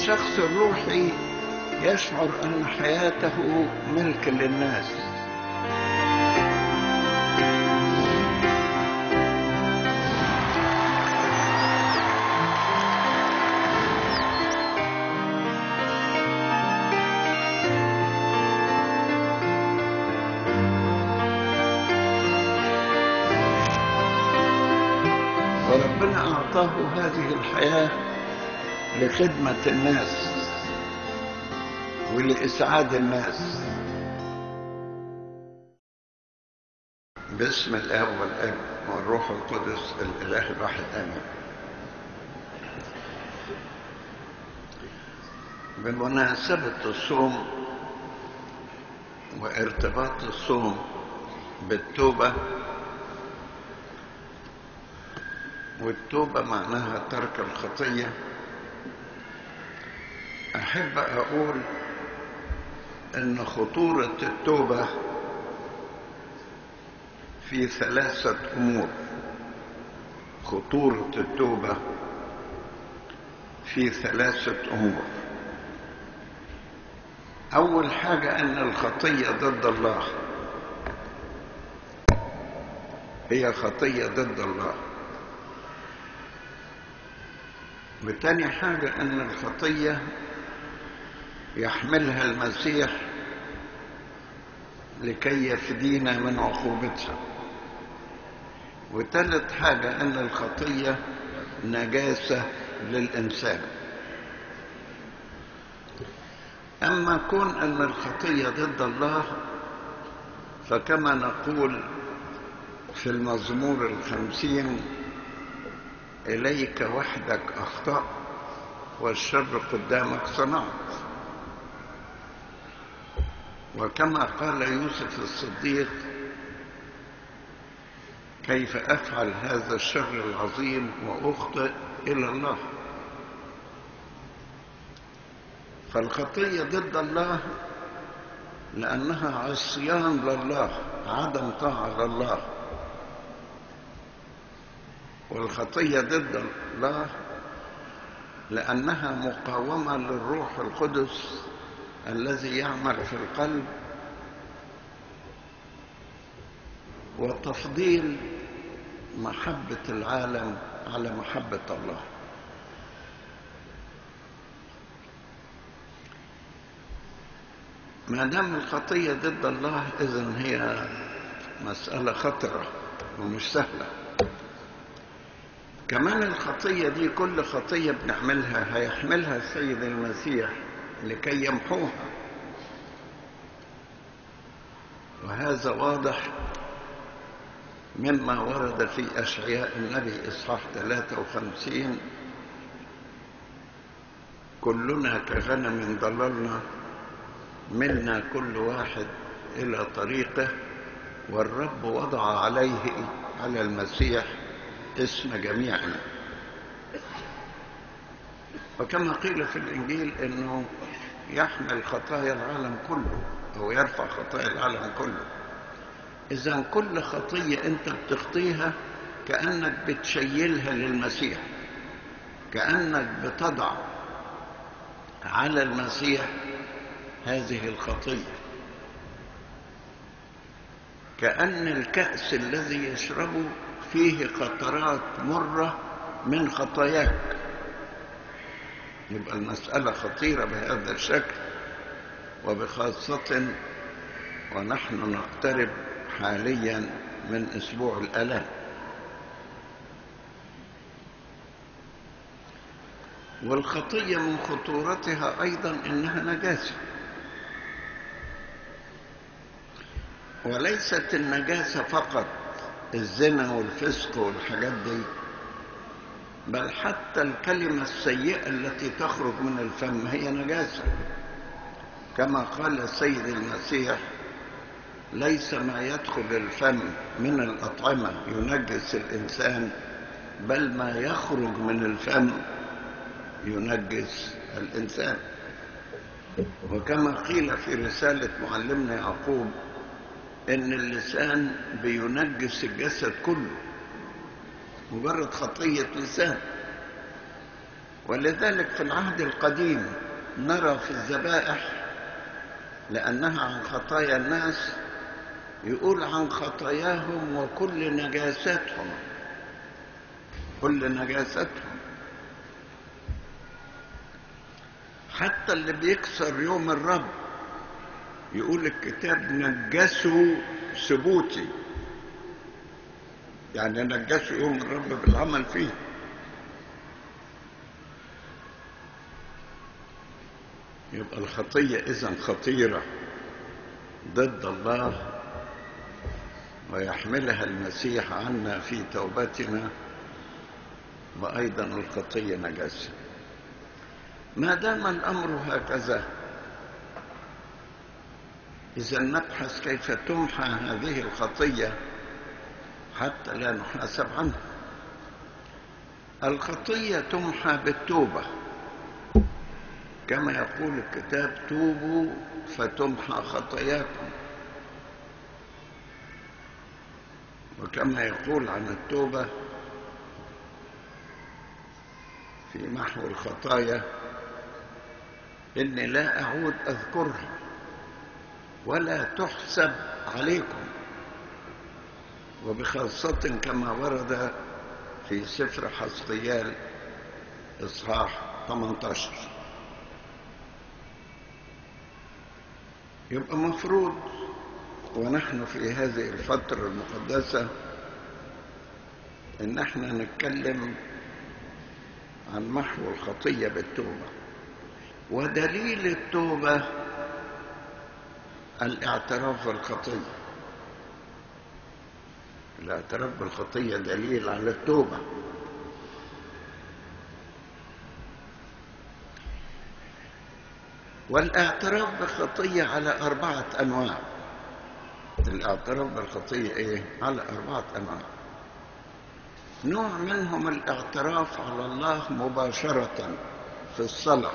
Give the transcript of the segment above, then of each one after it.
الشخص الروحي يشعر أن حياته ملك للناس وربنا أعطاه هذه الحياة لخدمة الناس ولإسعاد الناس باسم الآب والأب والروح القدس الإله الواحد آمين بمناسبة الصوم وارتباط الصوم بالتوبة والتوبة معناها ترك الخطية أحب أقول أن خطورة التوبة في ثلاثة أمور خطورة التوبة في ثلاثة أمور أول حاجة أن الخطية ضد الله هي خطية ضد الله وتاني حاجة أن الخطية يحملها المسيح لكي يفدينا من عقوبتها وثالث حاجة أن الخطية نجاسة للإنسان أما كون أن الخطية ضد الله فكما نقول في المزمور الخمسين إليك وحدك أخطأ والشر قدامك صنعت وكما قال يوسف الصديق كيف أفعل هذا الشر العظيم وأخطئ إلى الله فالخطية ضد الله لأنها عصيان لله عدم طاعة لله والخطية ضد الله لأنها مقاومة للروح القدس الذي يعمل في القلب وتفضيل محبة العالم على محبة الله ما دام الخطية ضد الله إذن هي مسألة خطرة ومش سهلة كمان الخطية دي كل خطية بنعملها هيحملها السيد المسيح لكي يمحوها وهذا واضح مما ورد في أشعياء النبي إصحاح 53 كلنا كغنم ضللنا منا كل واحد إلى طريقه والرب وضع عليه على المسيح اسم جميعنا وكما قيل في الإنجيل أنه يحمل خطايا العالم كله أو يرفع خطايا العالم كله إذا كل خطية أنت بتخطيها كأنك بتشيلها للمسيح كأنك بتضع على المسيح هذه الخطية كأن الكأس الذي يشربه فيه قطرات مرة من خطاياك يبقى المسألة خطيرة بهذا الشكل وبخاصة ونحن نقترب حاليا من أسبوع الآلام والخطية من خطورتها أيضا إنها نجاسة وليست النجاسة فقط الزنا والفسق والحاجات دي بل حتى الكلمة السيئة التي تخرج من الفم هي نجاسة كما قال السيد المسيح ليس ما يدخل الفم من الأطعمة ينجس الإنسان بل ما يخرج من الفم ينجس الإنسان وكما قيل في رسالة معلمنا يعقوب إن اللسان بينجس الجسد كله مجرد خطية لسان ولذلك في العهد القديم نرى في الذبائح لأنها عن خطايا الناس يقول عن خطاياهم وكل نجاستهم كل نجاستهم حتى اللي بيكسر يوم الرب يقول الكتاب نجسوا ثبوتي يعني نجسوا يوم الرب بالعمل فيه يبقى الخطية إذا خطيرة ضد الله ويحملها المسيح عنا في توبتنا وأيضا الخطية نجاسة ما دام الأمر هكذا إذا نبحث كيف تمحى هذه الخطية حتى لا نحاسب عنها الخطية تمحى بالتوبة كما يقول الكتاب توبوا فتمحى خطاياكم وكما يقول عن التوبة في محو الخطايا إني لا أعود أذكرها ولا تحسب عليكم وبخاصة كما ورد في سفر حسقيال إصحاح 18 يبقى مفروض ونحن في هذه الفترة المقدسة إن احنا نتكلم عن محو الخطية بالتوبة ودليل التوبة الاعتراف بالخطية الاعتراف بالخطية دليل على التوبة والاعتراف بالخطية على أربعة أنواع الاعتراف بالخطية إيه؟ على أربعة أنواع نوع منهم الاعتراف على الله مباشرة في الصلاة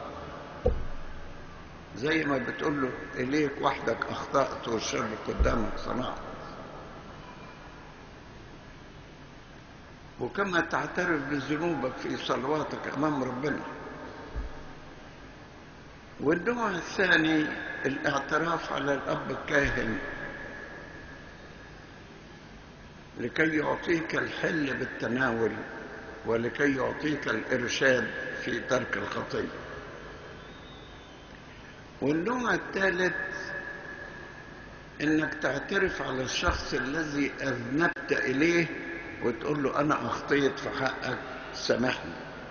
زي ما بتقول له إليك وحدك أخطأت والشر قدامك صنعت وكما تعترف بذنوبك في صلواتك أمام ربنا والنوع الثاني الاعتراف على الأب الكاهن لكي يعطيك الحل بالتناول ولكي يعطيك الإرشاد في ترك الخطية والنوع الثالث انك تعترف على الشخص الذي اذنبت اليه وتقول له انا اخطيت في حقك سامحني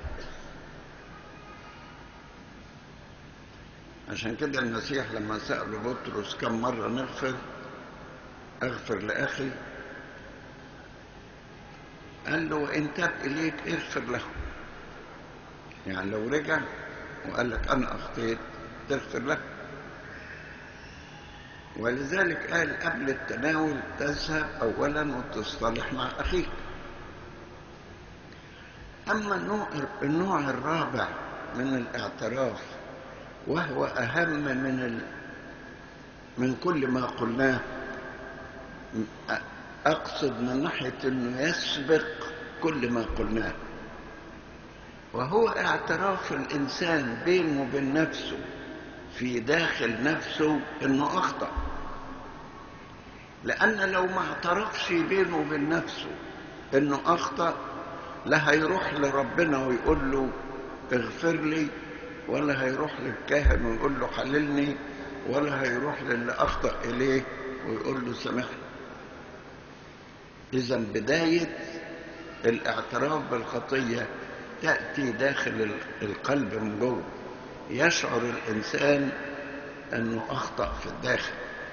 عشان كده المسيح لما سأله بطرس كم مرة نغفر اغفر لأخي قال له وإن تاب إليك اغفر له يعني لو رجع وقال لك أنا أخطيت تغفر له ولذلك قال قبل التناول تذهب أولا وتصطلح مع أخيك أما النوع, النوع الرابع من الاعتراف وهو أهم من ال... من كل ما قلناه أقصد من ناحية أنه يسبق كل ما قلناه وهو اعتراف الإنسان بينه وبين نفسه في داخل نفسه أنه أخطأ لأن لو ما اعترفش بينه وبين نفسه أنه أخطأ لا هيروح لربنا ويقول له اغفر لي ولا هيروح للكاهن ويقول له حللني ولا هيروح للي أخطأ إليه ويقول له سامحني إذا بداية الاعتراف بالخطية تأتي داخل القلب من جوه يشعر الإنسان أنه أخطأ في الداخل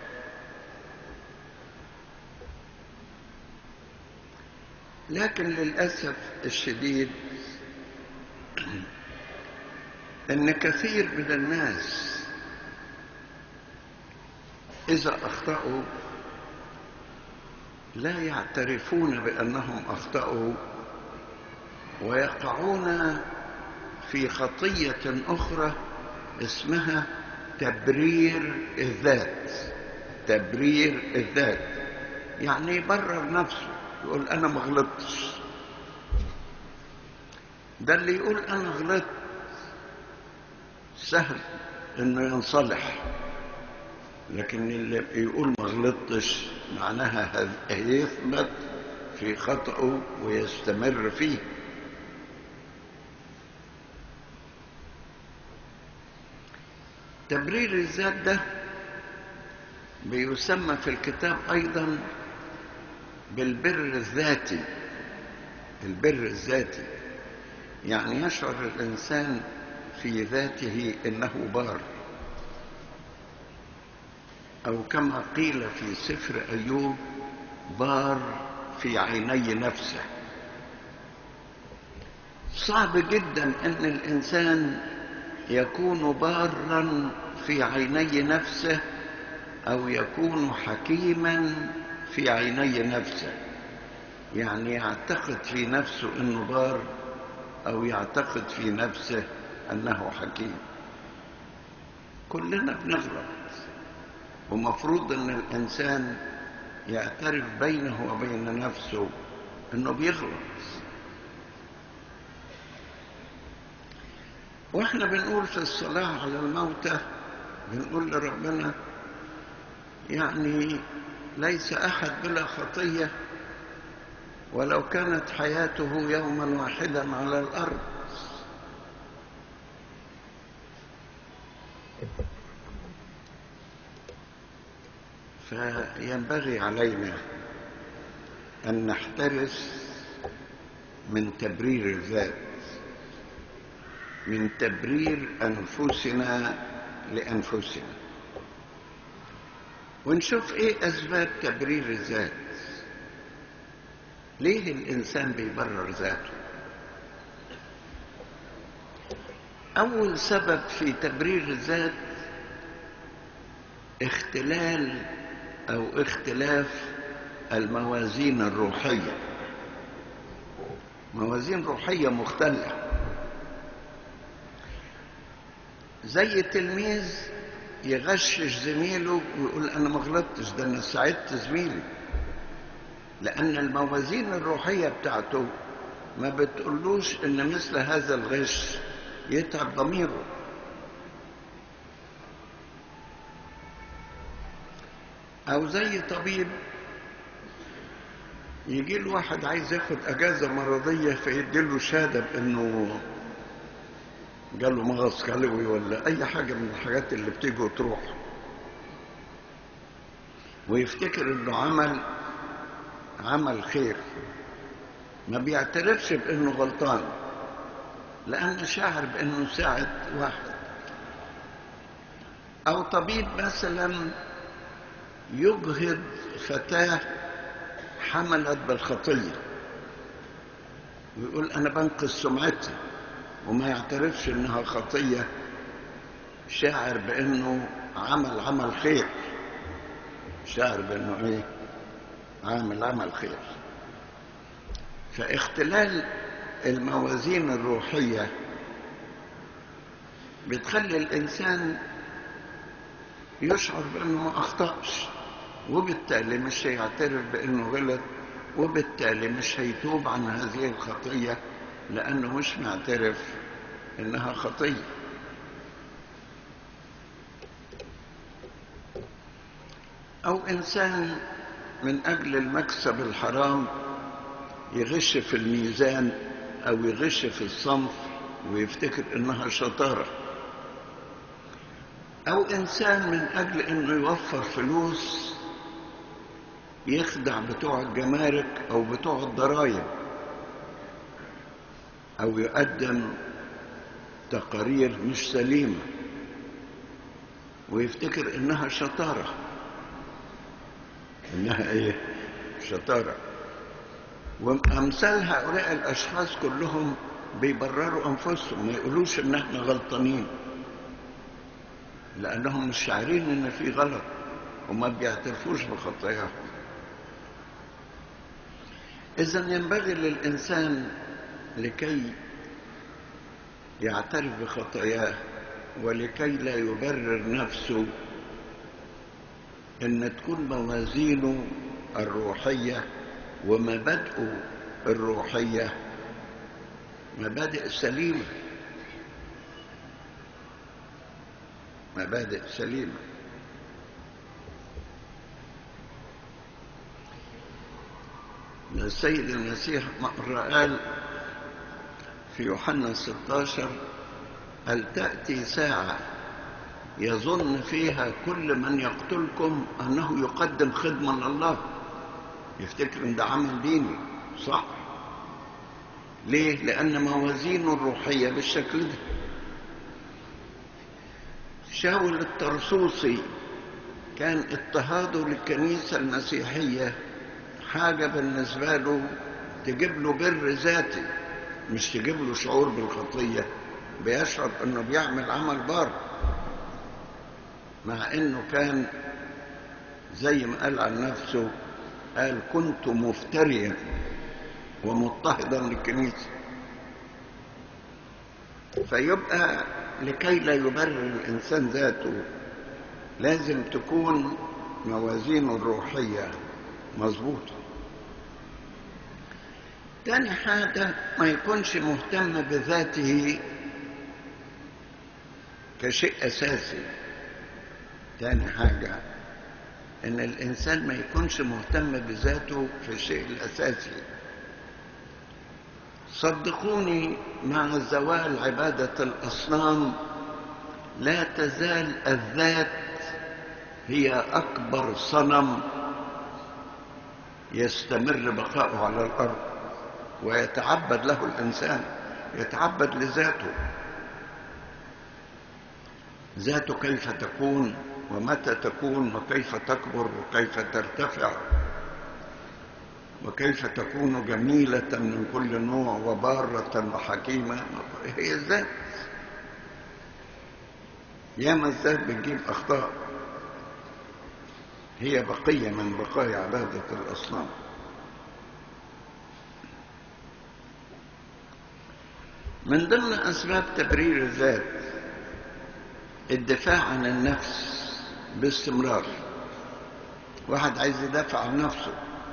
لكن للأسف الشديد أن كثير من الناس إذا أخطأوا لا يعترفون بأنهم أخطأوا ويقعون في خطية أخرى اسمها تبرير الذات تبرير الذات يعني يبرر نفسه يقول أنا ما غلطتش ده اللي يقول انا غلطت سهل انه ينصلح لكن اللي يقول ما غلطتش معناها هيثبت في خطأه ويستمر فيه تبرير الذات ده بيسمى في الكتاب أيضا بالبر الذاتي البر الذاتي يعني يشعر الإنسان في ذاته إنه بار أو كما قيل في سفر أيوب بار في عيني نفسه صعب جدا أن الإنسان يكون بارا في عيني نفسه أو يكون حكيما في عيني نفسه يعني يعتقد في نفسه أنه بار أو يعتقد في نفسه أنه حكيم كلنا بنغلط ومفروض أن الإنسان يعترف بينه وبين نفسه أنه بيغلط واحنا بنقول في الصلاة على الموتى بنقول لربنا يعني ليس أحد بلا خطية ولو كانت حياته يوما واحدا على الأرض فينبغي علينا أن نحترس من تبرير الذات من تبرير أنفسنا لأنفسنا ونشوف إيه أسباب تبرير الذات ليه الإنسان بيبرر ذاته أول سبب في تبرير الذات اختلال أو اختلاف الموازين الروحية موازين روحية مختلفة زي تلميذ يغشش زميله ويقول أنا ما غلطتش ده أنا ساعدت زميلي لأن الموازين الروحية بتاعته ما بتقولوش إن مثل هذا الغش يتعب ضميره أو زي طبيب يجي له واحد عايز ياخد أجازة مرضية فيديله شهادة بإنه جاله مغص كلوي ولا أي حاجة من الحاجات اللي بتيجي وتروح ويفتكر إنه عمل عمل خير ما بيعترفش بإنه غلطان لأنه شاعر بإنه ساعد واحد أو طبيب مثلا يجهض فتاة حملت بالخطية ويقول أنا بنقذ سمعتها وما يعترفش إنها خطية شاعر بإنه عمل عمل خير شاعر بإنه إيه عامل عمل خير فاختلال الموازين الروحية بتخلي الإنسان يشعر بأنه ما أخطأش وبالتالي مش هيعترف بأنه غلط وبالتالي مش هيتوب عن هذه الخطية لأنه مش معترف إنها خطية أو إنسان من أجل المكسب الحرام يغش في الميزان أو يغش في الصنف ويفتكر إنها شطارة أو إنسان من أجل إنه يوفر فلوس يخدع بتوع الجمارك أو بتوع الضرائب أو يقدم تقارير مش سليمة ويفتكر إنها شطارة إنها إيه؟ شطارة وأمثال هؤلاء الأشخاص كلهم بيبرروا أنفسهم ما يقولوش إن إحنا غلطانين لأنهم مش شاعرين إن في غلط وما بيعترفوش بخطاياهم إذا ينبغي للإنسان لكي يعترف بخطاياه ولكي لا يبرر نفسه ان تكون موازينه الروحيه ومبادئه الروحيه مبادئ سليمة مبادئ سليمة السيد المسيح مرة قال في يوحنا 16 هل تأتي ساعة يظن فيها كل من يقتلكم أنه يقدم خدمة لله يفتكر ان ده عمل ديني صح ليه لأن موازينه الروحية بالشكل ده شاول الترسوسي كان اضطهاده للكنيسة المسيحية حاجة بالنسبة له تجيب له بر ذاتي مش تجيب له شعور بالخطية بيشعر انه بيعمل عمل بار مع انه كان زي ما قال عن نفسه قال كنت مفتريا ومضطهدا للكنيسة فيبقى لكي لا يبرر الإنسان ذاته لازم تكون موازينه الروحية مظبوطة تاني حاجة ما يكونش مهتم بذاته كشيء أساسي تاني حاجة إن الإنسان ما يكونش مهتم بذاته في الشيء الأساسي صدقوني مع زوال عبادة الأصنام لا تزال الذات هي أكبر صنم يستمر بقاؤه على الأرض ويتعبد له الإنسان يتعبد لذاته ذاته كيف تكون ومتى تكون وكيف تكبر وكيف ترتفع وكيف تكون جميلة من كل نوع وبارة وحكيمة هي الذات ياما الذات بتجيب أخطاء هي بقية من بقايا عبادة الأصنام من ضمن أسباب تبرير الذات الدفاع عن النفس باستمرار واحد عايز يدافع عن نفسه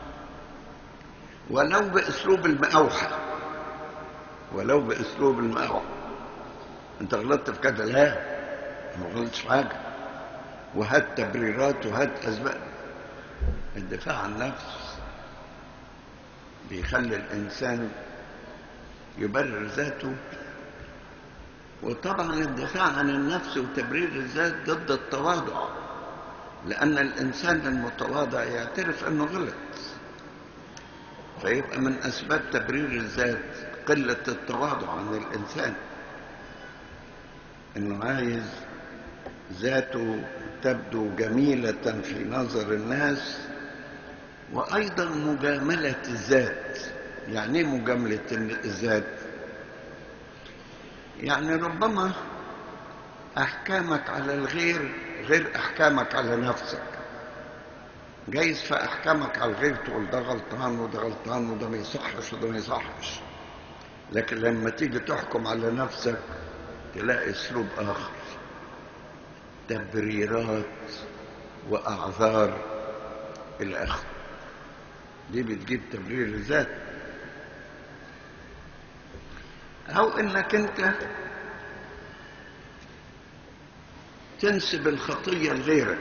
ولو باسلوب المقاوحه ولو باسلوب المقاوحه انت غلطت في كذا لا ما غلطتش في حاجه وهات تبريرات وهات اسباب الدفاع عن النفس بيخلي الانسان يبرر ذاته وطبعا الدفاع عن النفس وتبرير الذات ضد التواضع لأن الإنسان المتواضع يعترف أنه غلط فيبقى من أسباب تبرير الذات قلة التواضع عن الإنسان أنه عايز ذاته تبدو جميلة في نظر الناس وأيضا مجاملة الذات يعني ايه مجاملة الذات يعني ربما أحكامك على الغير غير أحكامك على نفسك جايز في أحكامك على الغير تقول ده غلطان وده غلطان وده ما يصحش وده ما يصحش لكن لما تيجي تحكم على نفسك تلاقي أسلوب آخر تبريرات وأعذار إلى آخره دي بتجيب تبرير الذات أو إنك أنت تنسب الخطية لغيرك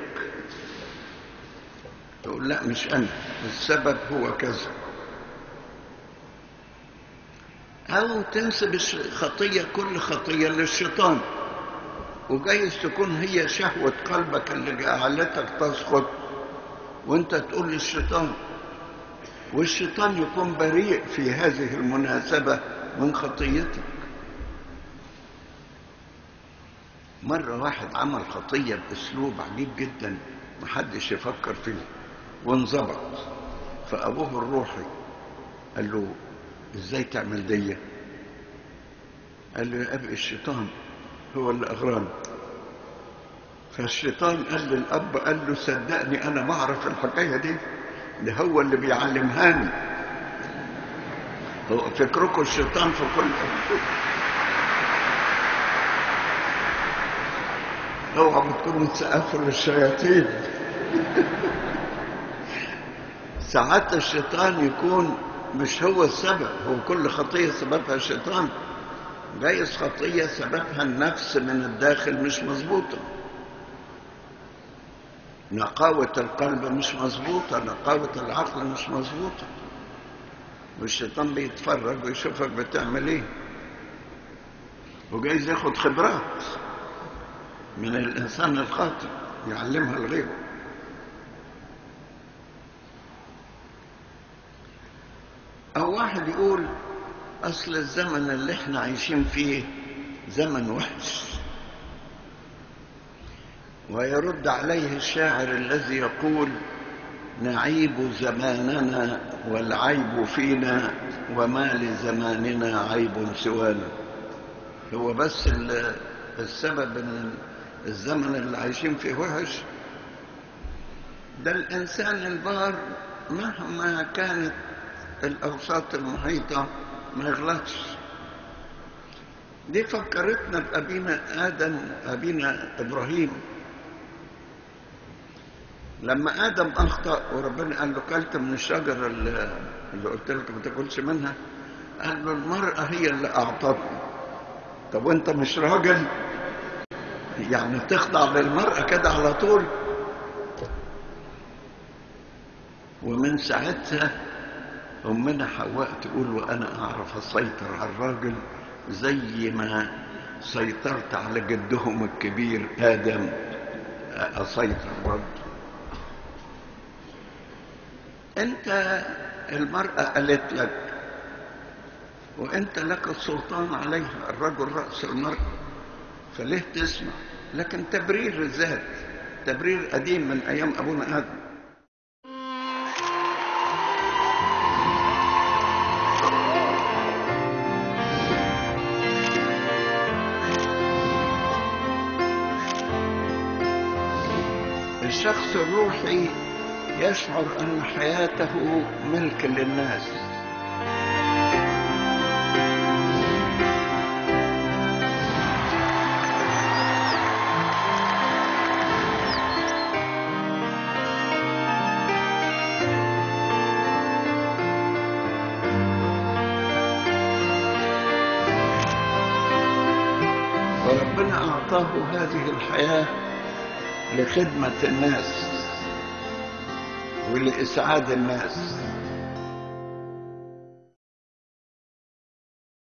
تقول لا مش أنا السبب هو كذا أو تنسب الخطية كل خطية للشيطان وجايز تكون هي شهوة قلبك اللي جعلتك تسقط وانت تقول للشيطان والشيطان يكون بريء في هذه المناسبة من خطيتك مرة واحد عمل خطية بأسلوب عجيب جدا محدش يفكر فيه وانظبط فأبوه الروحي قال له ازاي تعمل دي قال له يا أبي الشيطان هو اللي أغراني فالشيطان قال للأب قال له صدقني أنا ما أعرف الحكاية دي ده هو اللي بيعلمهاني هو فكركم الشيطان في كل اوعى بتكونوا تسقفوا للشياطين ساعات الشيطان يكون مش هو السبب هو كل خطية سببها الشيطان جايز خطية سببها النفس من الداخل مش مظبوطة نقاوة القلب مش مظبوطة نقاوة العقل مش مظبوطة والشيطان بيتفرج ويشوفك بتعمل ايه وجايز ياخد خبرات من الإنسان الخاطئ يعلمها لغيره أو واحد يقول أصل الزمن اللي احنا عايشين فيه زمن وحش ويرد عليه الشاعر الذي يقول نعيب زماننا والعيب فينا وما لزماننا عيب سوانا هو بس السبب ان الزمن اللي عايشين فيه وحش ده الإنسان البار مهما كانت الأوساط المحيطة ما يغلطش دي فكرتنا بأبينا آدم أبينا إبراهيم لما آدم أخطأ وربنا قال له كلت من الشجرة اللي, اللي قلت لك ما تاكلش منها قال له المرأة هي اللي أعطتني طب وأنت مش راجل يعني تخضع للمرأة كده على طول ومن ساعتها أمنا حواء تقول وأنا أعرف أسيطر على الراجل زي ما سيطرت على جدهم الكبير آدم أسيطر برضه أنت المرأة قالت لك وأنت لك السلطان عليها الرجل رأس المرأة فليه تسمع لكن تبرير الذات تبرير قديم من أيام أبونا آدم الشخص الروحي يشعر أن حياته ملك للناس وربنا أعطاه هذه الحياة لخدمة الناس ولإسعاد الناس